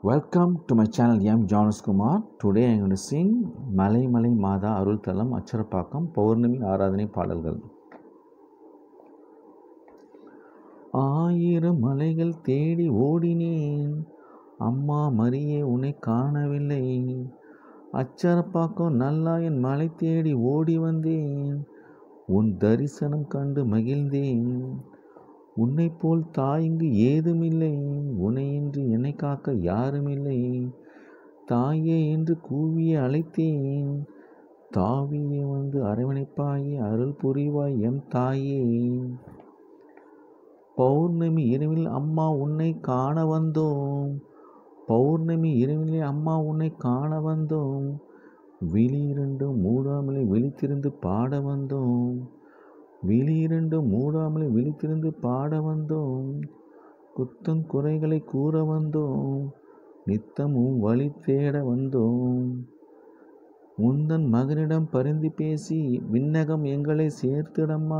Welcome to my channel M. Jonas Kumar. Today I am going to sing மலை மலை மாதா அருள் தலம் அச்சரப்பாக்கம் பௌர்ணமி ஆராதனை பாடல்கள் ஆயிரம் மலைகள் தேடி ஓடினேன் அம்மா மரியே உன்னை காணவில்லை அச்சரப்பாக்கம் நல்லா என் மலை தேடி ஓடி வந்தேன் உன் தரிசனம் கண்டு மகிழ்ந்தேன் உன்னை போல் தாய்ங்கு ஏதுமில்லை உன்னையின்றி என்னை காக்க யாருமில்லை தாயே என்று கூவிய அழைத்தேன் தாவியே வந்து அரவணைப்பாயே அருள் புரிவாய் எம் தாயே பௌர்ணமி இரவில் அம்மா உன்னை காண வந்தோம் பௌர்ணமி இரவிலே அம்மா உன்னை காண வந்தோம் விழி இரண்டும் மூடாமலே விழித்திருந்து பாட வந்தோம் விழி இரண்டும் மூடாமலே விழித்திருந்து பாட வந்தோம் குத்தம் குறைகளை கூற வந்தோம் நித்தமும் வழி தேட வந்தோம் உந்தன் மகனிடம் பரிந்து பேசி விண்ணகம் எங்களை சேர்த்திடம்மா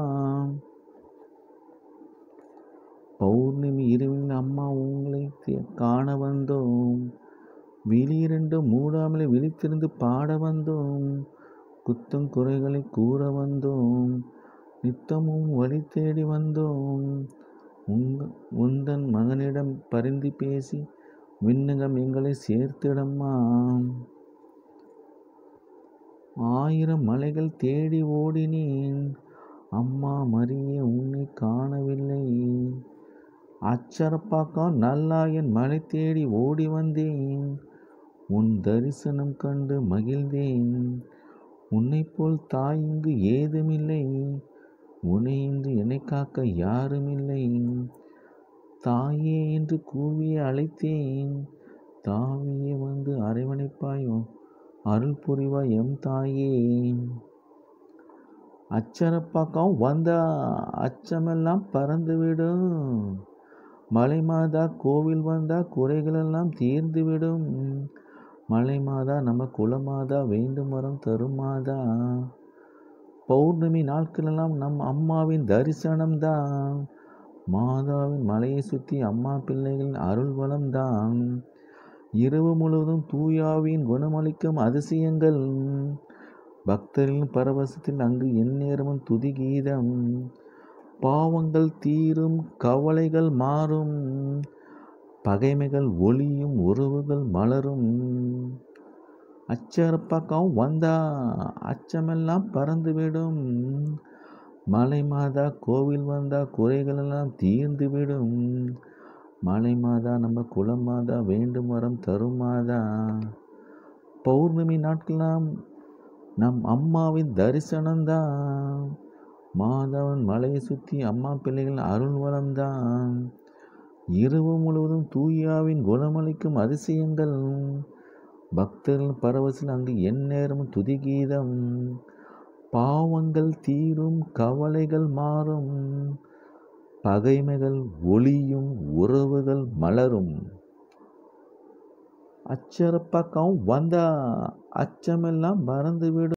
பௌர்ணமி இரவில் அம்மா உங்களை தே- காண வந்தோம் விழி இரண்டும் மூடாமலே விழித்திருந்து பாட வந்தோம் குத்தம் குறைகளை கூற வந்தோம் நித்தமும் வழி தேடி வந்தோம் உங்க உந்தன் மகனிடம் பரிந்து பேசி விண்ணகம் எங்களை சேர்த்திடம்மா ஆயிரம் மலைகள் தேடி ஓடினேன் அம்மா மரியே உன்னை காணவில்லை அச்சரப்பாக்கம் நல்லா என் மலை தேடி ஓடி வந்தேன் உன் தரிசனம் கண்டு மகிழ்ந்தேன் உன்னைப் போல் தாய் இங்கு ஏதுமில்லை உன்னை இன்று என்னை காக்க யாருமில்லை தாயே என்று கூவிய அழைத்தேன் தாவியே வந்து அரவணைப்பாயோ அருள் புரிவாய் எம் தாயே அச்சரப்பாக்கம் வந்தா அச்சமெல்லாம் பறந்துவிடும் மலை மாதா கோவில் வந்தா குறைகளெல்லாம் தீர்ந்துவிடும் மலை மாதா நம்ம குலமாதா வேண்டும் வரம் தரும் மாதா பௌர்ணமி நாட்களெல்லாம் நம் அம்மாவின் தரிசனம்தான் மாதாவின் மலையை சுற்றி அம்மா பிள்ளைகளின் அருள் வளம்தான் இரவு முழுவதும் தூயாவின் குணமளிக்கும் அதிசயங்கள் பக்தர்களின் பரவசத்தில் அங்கு எந்நேரமும் துதி கீதம் பாவங்கள் தீரும் கவலைகள் மாறும் பகைமைகள் ஒளியும் உறவுகள் மலரும் அச்சரப்பாக்கம் வந்தா அச்சமெல்லாம் பறந்துவிடும் மலை மாதா கோவில் வந்தா குறைகளெல்லாம் தீர்ந்துவிடும் மலை மாதா நம்ம குலமாதா வேண்டும் வரம் தரும் மாதா பௌர்ணமி நாட்களாம் நம் அம்மாவின் தரிசனம்தான் மாதாவின் மலையை சுற்றி அம்மா பிள்ளைகள் அருள் வளம்தான் இரவு முழுவதும் தூயாவின் குணமளிக்கும் அதிசயங்கள் பக்தர்கள் பரவசில் அங்கு எந்நேரமும் துதி கீதம் பாவங்கள் தீரும் கவலைகள் மாறும் பகைமைகள் ஒளியும் உறவுகள் மலரும் அச்சரப்பக்கம் வந்தா அச்சமெல்லாம் மறந்துவிடும்